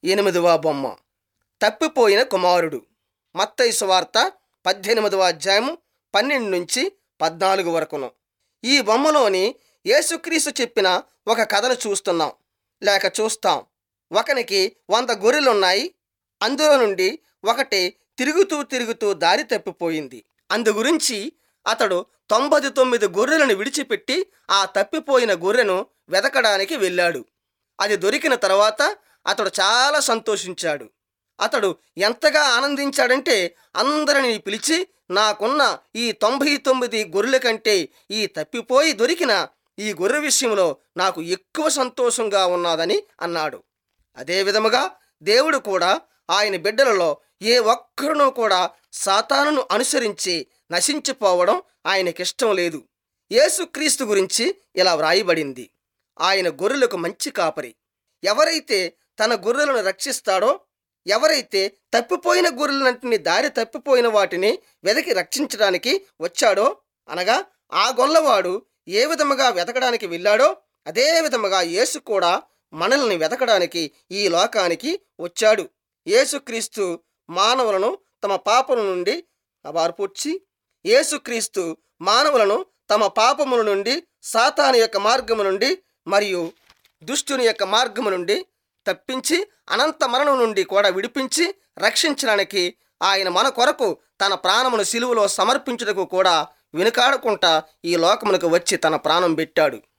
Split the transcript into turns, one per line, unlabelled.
ఎనిమిదవ బొమ్మ తప్పిపోయిన కుమారుడు మత్తయి సువార్త పద్దెనిమిదవ అధ్యాయము పన్నెండు నుంచి పద్నాలుగు వరకును ఈ బొమ్మలోని యేసుక్రీస్తు చెప్పిన ఒక కథను చూస్తున్నాం లేక చూస్తాం ఒకనికి వంద గొర్రెలున్నాయి అందులో నుండి ఒకటి తిరుగుతూ తిరుగుతూ దారి తప్పిపోయింది అందు గురించి అతడు తొంభై తొమ్మిది గొర్రెలను విడిచిపెట్టి ఆ తప్పిపోయిన గొర్రెను వెతకడానికి వెళ్ళాడు అది దొరికిన తర్వాత అతడు చాలా సంతోషించాడు అతడు ఎంతగా ఆనందించాడంటే అందరిని పిలిచి నాకున్న ఈ తొంభై తొమ్మిది గొర్రెల కంటే ఈ తప్పిపోయి దొరికిన ఈ గొర్రె విషయంలో నాకు ఎక్కువ సంతోషంగా ఉన్నదని అన్నాడు అదే విధముగా దేవుడు కూడా ఆయన బిడ్డలలో ఏ ఒక్కరునూ కూడా సాతానును అనుసరించి నశించిపోవడం ఆయనకిష్టం లేదు యేసుక్రీస్తు గురించి ఇలా వ్రాయబడింది ఆయన గొర్రెలకు మంచి కాపరి ఎవరైతే తన గొర్రెలను రక్షిస్తాడో ఎవరైతే తప్పిపోయిన గొర్రెలన్నింటినీ దారి తప్పిపోయిన వాటిని వెదకి రక్షించడానికి వచ్చాడో అనగా ఆ గొల్లవాడు ఏ విధముగా వెతకడానికి వెళ్ళాడో అదే విధముగా యేసు కూడా మనల్ని వెతకడానికి ఈ లోకానికి వచ్చాడు యేసుక్రీస్తు మానవులను తమ పాపల నుండి వార్పుచ్చి యేసుక్రీస్తు మానవులను తమ పాపముల నుండి సాతాను యొక్క మార్గము నుండి మరియు దుష్టుని యొక్క మార్గము నుండి తప్పించి అనంత మరణం నుండి కూడా విడిపించి రక్షించడానికి ఆయన మన కొరకు తన ప్రాణమును సిలువలో సమర్పించుటకు కూడా వెనుకాడకుండా ఈ లోకమునకు వచ్చి తన ప్రాణం పెట్టాడు